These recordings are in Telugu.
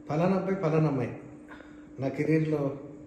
ఫలానా అబ్బాయి ఫలానా అమ్మాయి నా కెరీర్లో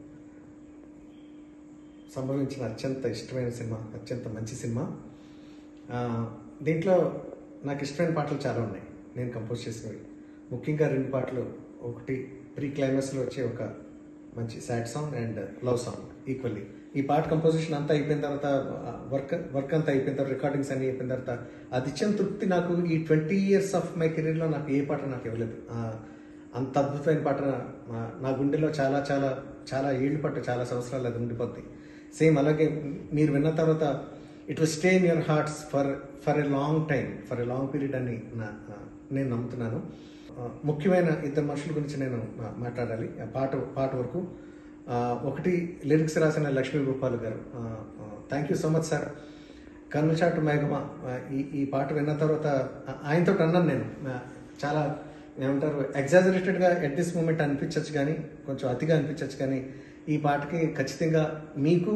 సంభవించిన అత్యంత ఇష్టమైన సినిమా అత్యంత మంచి సినిమా ఆ, దీంట్లో నాకు ఇష్టమైన పాటలు చాలా ఉన్నాయి నేను కంపోజ్ చేసినవి ముఖ్యంగా రెండు పాటలు ఒకటి ప్రీ క్లైమాక్స్లో వచ్చే ఒక మంచి sad song and love song equally ఈ పాట కంపోజిషన్ అంతా అయిపోయిన తర్వాత వర్క్ వర్క్ అంతా అయిపోయిన తర్వాత రికార్డింగ్స్ అన్ని అయిపోయిన తర్వాత అది ఇచ్చిన తృప్తి నాకు ఈ ట్వంటీ ఇయర్స్ ఆఫ్ మై కెరీర్లో నాకు ఏ పాట నాకు ఇవ్వలేదు ఆ, అంత అద్భుతమైన పాట నా- నా గుండెలో చాలా చాలా చాలా ఏళ్ళు పట్టు చాలా సంవత్సరాలు అది ఉండిపోద్ది సేమ్ అలాగే మీరు విన్న తర్వాత it will stay in your hearts for for a long time for a long period అని నా నా- నేను నమ్ముతున్నాను ఆ, ముఖ్యమైన ఇద్దరు మనుషుల గురించి నేను మా- మాట్లాడాలి ఆ పాట పాట వరకు ఆ, ఒకటి లిరిక్స్ రాసిన లక్ష్మీ గోపాల్ గారు thank you so much sir కన్నుచాటు మేఘమ ఆ, ఈ ఈ పాట విన్న తర్వాత ఆ, ఆయనతో అన్నాను నేను ఆ, చాలా ఏమంటారు ఎగ్జాజరేటెడ్గా ఎట్ దిస్ మూమెంట్ అనిపించవచ్చు కానీ కొంచెం అతిగా అనిపించవచ్చు కానీ ఈ పాటకి ఖచ్చితంగా మీకు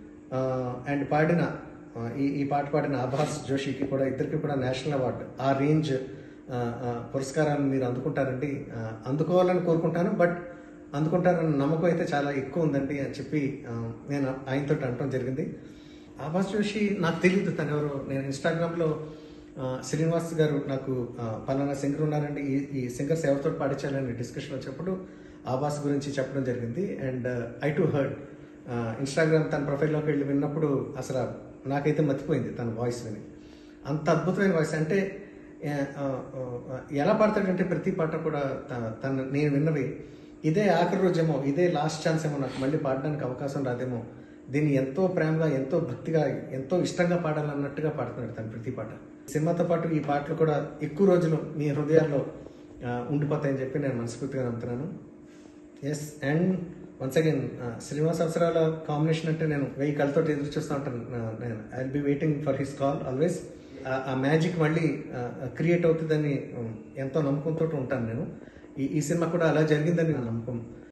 అండ్ పాడిన ఆ, ఈ ఈ పాట పాడిన ఆభాస్ జోషికి కూడా ఇద్దరికి కూడా నేషనల్ అవార్డు ఆ రేంజ్ ఆ, ఆ, పురస్కారాలను మీరు అందుకుంటారండి ఆ, అందుకోవాలని కోరుకుంటాను బట్ అందుకుంటారన్న నమ్మకం అయితే చాలా ఎక్కువ ఉందండి అని చెప్పి ఆ, నేను ఆయనతో అనటం జరిగింది ఆభాస్ జోషి నాకు తెలియదు తను ఎవరు నేను ఇన్స్టాగ్రామ్లో ఆ, శ్రీనివాస్ గారు నాకు ఆ, పలానా సింగర్ ఉన్నారండి ఈ ఈ సింగర్స్ ఎవరితో పాడించాలని డిస్కషన్ వచ్చినప్పుడు ఆభాస్ గురించి చెప్పడం జరిగింది and I too heard Instagram తన ప్రొఫైల్లోకి వెళ్ళి విన్నప్పుడు అసలు నాకైతే మర్చిపోయింది తన వాయిస్ విని అంత అద్భుతమైన వాయిస్ అంటే ఆ, ఆ, ఆ, ఎలా పాడతాడంటే ప్రతి పాట కూడా త- తన నేను విన్నవి ఇదే ఆఖరి రోజేమో ఇదే లాస్ట్ ఛాన్స్ ఏమో నాకు మళ్ళీ పాడడానికి అవకాశం రాదేమో దీన్ని ఎంతో ప్రేమగా ఎంతో భక్తిగా ఎంతో ఇష్టంగా పాడాలన్నట్టుగా పాడుతున్నాడు తను ప్రతి పాట సినిమాతో పాటు ఈ పాటలు కూడా ఎక్కువ రోజులు మీ హృదయాల్లో ఆ, ఉండిపోతాయని చెప్పి నేను మనస్ఫూర్తిగా నమ్ముతున్నాను yes and once again Srinivas Avasarala combination అంటే నేను వెయ్యి కళ్ళతో ఎదురు చూస్తూ ఉంటాను ఆ, నేను I be waiting for his call always ఆ మ్యాజిక్ మళ్ళీ క్రియేట్ అవుతుందని ఉమ్, ఎంతో నమ్మకంతో ఉంటాను నేను ఈ ఈ సినిమా కూడా అలా జరిగిందని నా నమ్మకం